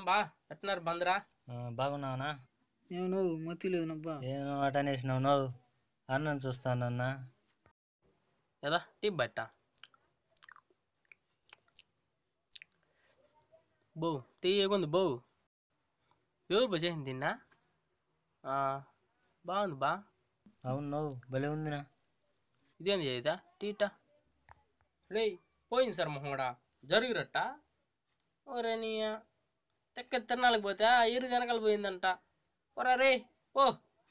ఏం బా ఎట్టున్నారు బందరా ఆ, బాగున్నావునా ఏం నువ్వు మతి లేదు నబ్బా ఏం అటనేసినావు నువ్వు అన్నం చూస్తానన్నా ఏదా టీ బట్ట బో టీ ఏగుంది బో ఎవరు బో చేసింది తిన్నా ఆ, బాగుంది బా అవును నువ్వు భలే ఉందినా ఇదేంది చేయదా టీటా రే పోయింది సార్ మొహమ్మడా జరుగురట్ట ఒరే నీ తెక్క తిరణాలకు పోతే ఆ ఇరు వెనకాల పోయిందంట ఒరా రే ఓ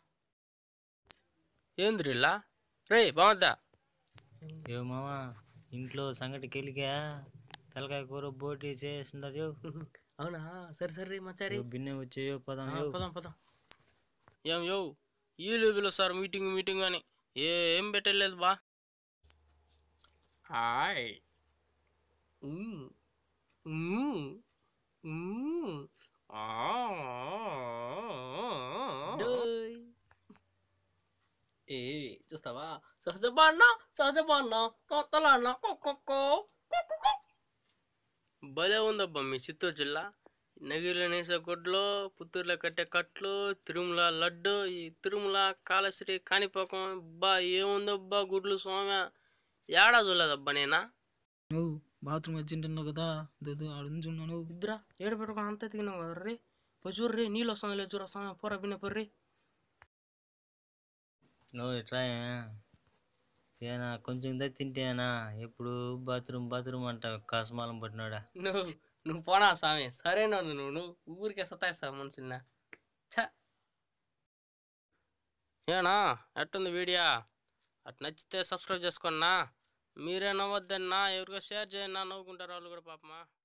ఏంది రిల్లా రే బాగుందా ఏ మామా ఇంట్లో సంగటి కెలికా తలకాయ కూర బోటి చేసిండారు అవునా సరే సరే మచ్చారి బిన్నె వచ్చేయో పదం ఆ, యో. పదాం పదాం ఏం యో వీళ్ళు పిలుస్తారు మీటింగ్ మీటింగ్ అని ఏం పెట్టలేదు బా హాయ్ ఉమ్. ఉమ్. ఉమ్. ఆ. డోయ్. ఏ చూస్తావా సహజ బాణ సహజ బాణ కొత్తలాన్న కొక్కో భలే ఉందబ్బా మీ చిత్తూరు జిల్లా నగిరిలో నేసే గుడ్లు పుత్తూరులో కట్టే కట్లు తిరుమల లడ్డు ఈ తిరుమల కాళశ్రీ కాణిపాకం బా ఏముందబ్బా గుడ్లు స్వామి ఏడా చూడలేదబ్బా నేనా నువ్వు బాత్రూమ్ వచ్చింటున్నావు కదా దదు ఆడుంచి ఉన్నాను ఇద్దరా ఏడు పెట్టుకుని అంత ఎతికినావు కదా రే పోయి చూర్రి నీళ్ళు వస్తాను లేదు చూడ స్వామి పోరా బిన్న పొర్రి నువ్వు ఇట్రా ఏనా కొంచెం దా తింటేనా ఎప్పుడు బాత్రూమ్ బాత్రూమ్ అంటావు కాసమాలం పట్టినాడా నువ్వు నువ్వు పోనా స్వామి సరేనా నువ్వు నువ్వు ఊరికే సతాయిస్తావు మనుషుల్ని ఛ ఏనా ఎట్టుంది వీడియో అటు నచ్చితే సబ్స్క్రైబ్ చేసుకున్నా మీరే నవ్వద్దన్నా ఎవరికో షేర్ చేయన్నా నవ్వుకుంటారు వాళ్ళు కూడా పాపమా